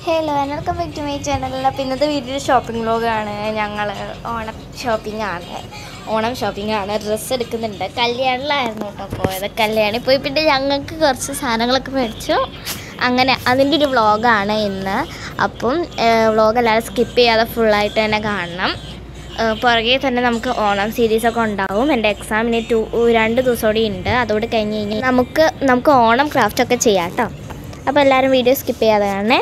Hello welcome back to my channel അപ്പോൾ ഇന്നത്തെ video shopping വ്ലോഗാണ് ഞങ്ങൾ ഓണം ഷോപ്പിംഗ് ആണ് ഓണം ഷോപ്പിംഗ് ആണ് ഡ്രസ്സ് എടുക്കുന്നുണ്ട് കല്യാണിലായിരുന്നു കേട്ടോ പോയത് കല്യാണി പോയി പിന്നെ ഞങ്ങൾക്ക് കുറച്ച് സാധനങ്ങളൊക്കെ മേടിച്ചു അങ്ങനെ അതിൻ്റെ ഒരു വ്ളോഗാണ് ഇന്ന് അപ്പം വ്ളോഗ് എല്ലാവരും സ്കിപ്പ് ചെയ്യാതെ ഫുള്ളായിട്ട് തന്നെ കാണണം ഏഹ് പുറകെ തന്നെ നമുക്ക് ഓണം സീരീസൊക്കെ ഉണ്ടാവും എൻ്റെ എക്സാമിന് ടു രണ്ട് ദിവസം കൂടി ഉണ്ട് അതോട് കഴിഞ്ഞ് കഴിഞ്ഞാൽ നമുക്ക് നമുക്ക് ഓണം ക്രാഫ്റ്റ് ഒക്കെ ചെയ്യാം കേട്ടോ അപ്പോൾ എല്ലാവരും വീഡിയോ സ്കിപ്പ് ചെയ്യാതെ കാണണേ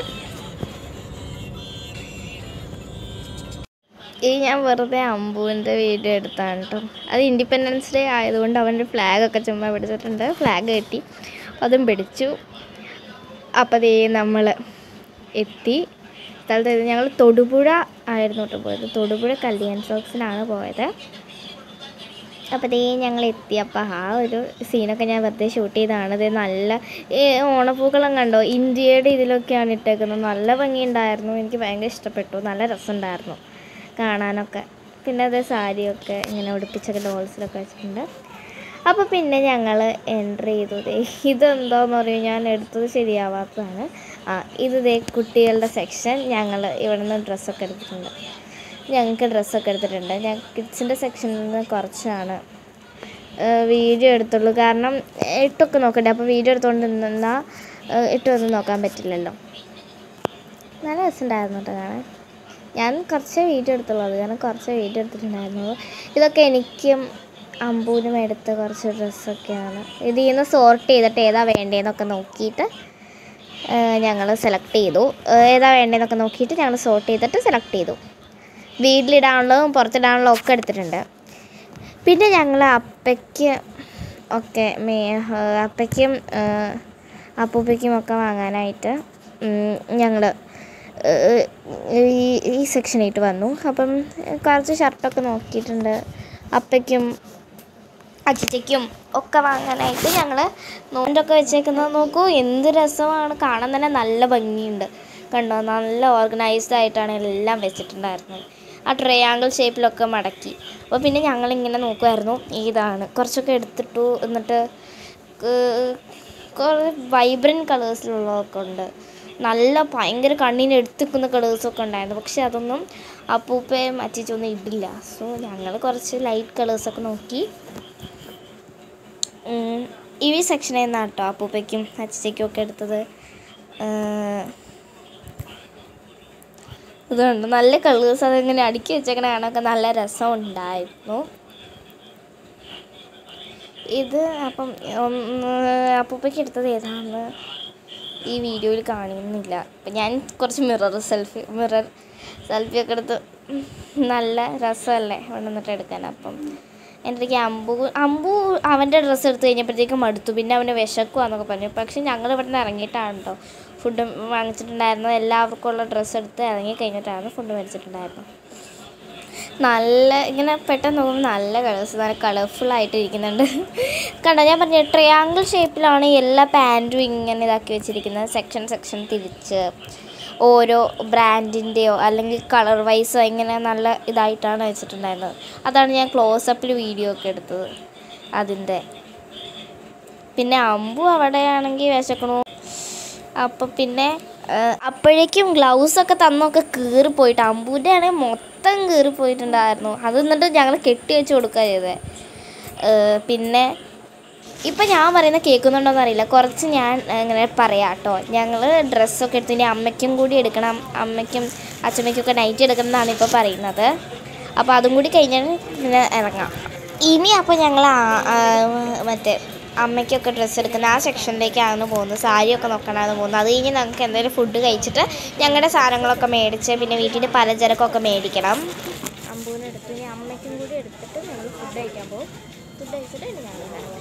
ഈ ഞാൻ വെറുതെ അമ്പുവിൻ്റെ വീഡിയോ എടുത്താണ് കേട്ടോ അത് ഇൻഡിപെൻഡൻസ് ഡേ ആയതുകൊണ്ട് അവൻ്റെ ഫ്ലാഗൊക്കെ ചുമ്മാ പിടിച്ചിട്ടുണ്ട് ഫ്ലാഗ് കെട്ടി അതും പിടിച്ചു അപ്പോൾ ദേ നമ്മൾ എത്തി സ്ഥലത്ത് എത്തി. ഞങ്ങൾ തൊടുപുഴ ആയിരുന്നു കേട്ടോ പോയത് തൊടുപുഴ കല്യാൺ സോക്സിനാണ് പോയത് അപ്പോൾ ദേ ഞങ്ങൾ എത്തി അപ്പോൾ ആ ഒരു സീനൊക്കെ ഞാൻ വെറുതെ ഷൂട്ട് ചെയ്തതാണ് ഇത് നല്ല ഈ ഓണപ്പൂക്കളം കണ്ടോ ഇന്ത്യയുടെ ഇതിലൊക്കെയാണ് ഇട്ടേക്കുന്നത് നല്ല ഭംഗിയുണ്ടായിരുന്നു എനിക്ക് ഭയങ്കര ഇഷ്ടപ്പെട്ടു നല്ല രസമുണ്ടായിരുന്നു കാണാനൊക്കെ പിന്നെ അതേ സാരിയൊക്കെ ഇങ്ങനെ ഉടുപ്പിച്ചൊക്കെ ഡോൾസിലൊക്കെ വെച്ചിട്ടുണ്ട് അപ്പോൾ പിന്നെ ഞങ്ങൾ എൻട്രി ചെയ്തു ദേ ഇതെന്തോന്ന് പറയും ഞാൻ എടുത്തത് ശരിയാവാത്തതാണ് ആ ഇത് ദേ കുട്ടികളുടെ സെക്ഷൻ ഞങ്ങൾ ഇവിടെ നിന്ന് ഡ്രസ്സൊക്കെ എടുത്തിട്ടുണ്ട് ഞങ്ങൾക്ക് ഡ്രസ്സൊക്കെ എടുത്തിട്ടുണ്ട് ഞാൻ കിഡ്സിൻ്റെ സെക്ഷനിൽ നിന്ന് കുറച്ചാണ് വീഡിയോ എടുത്തുള്ളൂ കാരണം ഇട്ടൊക്കെ നോക്കണ്ടേ അപ്പോൾ വീഡിയോ എടുത്തുകൊണ്ട് നിന്നാൽ ഇട്ടൊന്നും നോക്കാൻ പറ്റില്ലല്ലോ നല്ല രസമുണ്ടായിരുന്നു കേട്ടോ കാണാൻ ഞാൻ കുറച്ച് വീഡിയോ എടുത്തുള്ളൂ അത് കാരണം കുറച്ച് വീഡിയോ എടുത്തിട്ടുണ്ടായിരുന്നു ഇതൊക്കെ എനിക്കും അമ്പൂനും എടുത്ത കുറച്ച് ഡ്രസ്സൊക്കെയാണ് ഇതിൽ നിന്ന് സോർട്ട് ചെയ്തിട്ട് ഏതാ വേണ്ടതെന്നൊക്കെ നോക്കിയിട്ട് ഞങ്ങൾ സെലക്ട് ചെയ്തു ഏഹ് ഏതാ വേണ്ടതെന്നൊക്കെ നോക്കിയിട്ട് ഞങ്ങൾ സോർട്ട് ചെയ്തിട്ട് സെലക്ട് ചെയ്തു വീട്ടിലിടാനുള്ളതും പുറത്തിടാനുള്ളതും ഒക്കെ എടുത്തിട്ടുണ്ട് പിന്നെ ഞങ്ങൾ അപ്പയ്ക്ക് ഒക്കെ മേ ഏഹ് അപ്പയ്ക്കും ഏഹ് അപ്പൂപ്പയ്ക്കും ഒക്കെ വാങ്ങാനായിട്ട് ഞങ്ങൾ ഈ ഈ സെക്ഷനായിട്ട് വന്നു അപ്പം കുറച്ച് ഷർട്ടൊക്കെ നോക്കിയിട്ടുണ്ട് അപ്പയ്ക്കും അച്ചിച്ചയ്ക്കും ഒക്കെ വാങ്ങാനായിട്ട് ഞങ്ങൾ നോണ്ടൊക്കെ വെച്ചേക്കുന്നത് നോക്കൂ എന്ത് രസമാണ് കാണാൻ തന്നെ നല്ല ഭംഗിയുണ്ട് കണ്ടോ നല്ല ഓർഗനൈസ്ഡ് ആയിട്ടാണ് എല്ലാം വെച്ചിട്ടുണ്ടായിരുന്നത് ആ ട്രയാങ്കിൾ ഷേപ്പിലൊക്കെ മടക്കി അപ്പോൾ പിന്നെ ഞങ്ങളിങ്ങനെ നോക്കുമായിരുന്നു ഇതാണ് കുറച്ചൊക്കെ എടുത്തിട്ടു എന്നിട്ട് കുറേ വൈബ്രൻറ്റ് കളേഴ്സിലുള്ളതൊക്കെ ഉണ്ട് നല്ല ഭയങ്കര കണ്ണിന് എടുത്തിക്കുന്ന കളേഴ്സൊക്കെ ഉണ്ടായിരുന്നു പക്ഷെ അതൊന്നും അപ്പൂപ്പയും അച്ചിച്ചൊന്നും ഇടില്ല സോ ഞങ്ങൾ കുറച്ച് ലൈറ്റ് കളേഴ്സൊക്കെ നോക്കി ഉം, ഈ സെക്ഷനിൽ നിന്നാണ് കേട്ടോ അപ്പൂപ്പയ്ക്കും അച്ചിച്ചയ്ക്കും ഒക്കെ എടുത്തത് ഏഹ്, ഇതുണ്ട് നല്ല കളേഴ്സ് അതിങ്ങനെ അടുക്കി വെച്ചേക്കണ കാണാനൊക്കെ നല്ല രസമുണ്ടായിരുന്നു ഇത് അപ്പം ഒന്ന് അപ്പൂപ്പയ്ക്ക് എടുത്തത് ഏതാണെന്ന് ഈ വീഡിയോയിൽ കാണുന്നില്ല അപ്പം ഞാൻ കുറച്ച് മിറർ സെൽഫി മിറർ സെൽഫി ഒക്കെ എടുത്ത് ഉം, നല്ല രസമല്ലേ ഇവിടെ നിന്നിട്ട് എടുക്കാൻ അപ്പം എൻ്റെ അടുത്തേക്ക് അമ്പു അമ്പു അവൻ്റെ ഡ്രസ്സ് എടുത്ത് കഴിഞ്ഞപ്പോഴത്തേക്കും മടുത്തു പിന്നെ അവന് വിശക്കുവാന്നൊക്കെ പറഞ്ഞു പക്ഷെ ഞങ്ങൾ ഇവിടെ നിന്ന് ഇറങ്ങിയിട്ടാണ് കേട്ടോ ഫുഡ് വാങ്ങിച്ചിട്ടുണ്ടായിരുന്നത് എല്ലാവർക്കും ഉള്ള ഡ്രസ്സ് എടുത്ത് ഇറങ്ങി കഴിഞ്ഞിട്ടാണ് ഫുഡ് മേടിച്ചിട്ടുണ്ടായിരുന്നത് നല്ല ഇങ്ങനെ പെട്ടെന്ന് നോക്കുമ്പോൾ നല്ല കളേഴ്സ് നല്ല കളർഫുൾ ആയിട്ട് ഇരിക്കുന്നുണ്ട് കണ്ടോ ഞാൻ പറഞ്ഞ ട്രയാങ്കിൾ ഷേപ്പിലാണ് എല്ലാ പാൻറ്റും ഇങ്ങനെ ഇതാക്കി വെച്ചിരിക്കുന്നത് സെക്ഷൻ സെക്ഷൻ തിരിച്ച് ഓരോ ബ്രാൻഡിൻ്റെയോ അല്ലെങ്കിൽ കളർ വൈസോ ഇങ്ങനെ നല്ല ഇതായിട്ടാണ് വെച്ചിട്ടുണ്ടായിരുന്നത് അതാണ് ഞാൻ ക്ലോസപ്പിൽ വീഡിയോ ഒക്കെ എടുത്തത് അതിൻ്റെ പിന്നെ അമ്പു അവിടെയാണെങ്കിൽ വിശക്കണു അപ്പം പിന്നെ ആ, അപ്പോഴേക്കും ഗ്ലൗസൊക്കെ തന്നൊക്കെ കീറിപ്പോയിട്ട് അമ്പൂൻ്റെ ആണെങ്കിൽ മൊത്തം കീറിപ്പോയിട്ടുണ്ടായിരുന്നു അത് എന്നിട്ട് ഞങ്ങൾ കെട്ടി വെച്ച് കൊടുക്കുക ചെയ്തത് പിന്നെ ഇപ്പം ഞാൻ പറയുന്ന കേൾക്കുന്നുണ്ടോയെന്ന് അറിയില്ല കുറച്ച് ഞാൻ ഇങ്ങനെ പറയാം കേട്ടോ ഞങ്ങൾ ഡ്രസ്സൊക്കെ എടുത്ത് ഇനി അമ്മയ്ക്കും കൂടി എടുക്കണം അമ്മയ്ക്കും അച്ഛമ്മയ്ക്കൊക്കെ നൈറ്റ് എടുക്കണം എന്നാണ് ഇപ്പോൾ പറയുന്നത് അപ്പോൾ അതും കൂടി കഴിഞ്ഞാൽ പിന്നെ ഇറങ്ങാം ഇനി അപ്പോൾ ഞങ്ങൾ ആ- ആ, മറ്റേ അമ്മയ്ക്കൊക്കെ ഡ്രസ്സ് എടുക്കുന്ന ആ സെക്ഷനിലേക്കാണ് പോകുന്നത് സാരിയൊക്കെ നോക്കണമെന്ന് പോകുന്നത് അത് കഴിഞ്ഞ് ഞങ്ങൾക്ക് എന്തെങ്കിലും ഫുഡ് കഴിച്ചിട്ട് ഞങ്ങളുടെ സാധനങ്ങളൊക്കെ മേടിച്ച് പിന്നെ വീട്ടിൽ പലചരക്കൊക്കെ മേടിക്കണം അമ്പൂനെടുത്ത് ഇനി അമ്മയ്ക്കും കൂടി എടുത്തിട്ട് ഞങ്ങൾ ഫുഡ് കഴിക്കാൻ പോകും ഫുഡ് കഴിച്ചിട്ട് ഇനി ഞങ്ങൾ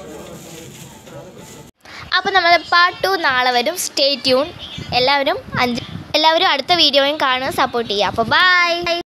അപ്പോൾ നമ്മൾ പാർട്ട് ടു നാളെ വരും സ്റ്റേ ട്യൂൺ എല്ലാവരും അഞ്ച് എല്ലാവരും അടുത്ത വീഡിയോയും കാണുക സപ്പോർട്ട് ചെയ്യുക അപ്പോൾ ബൈ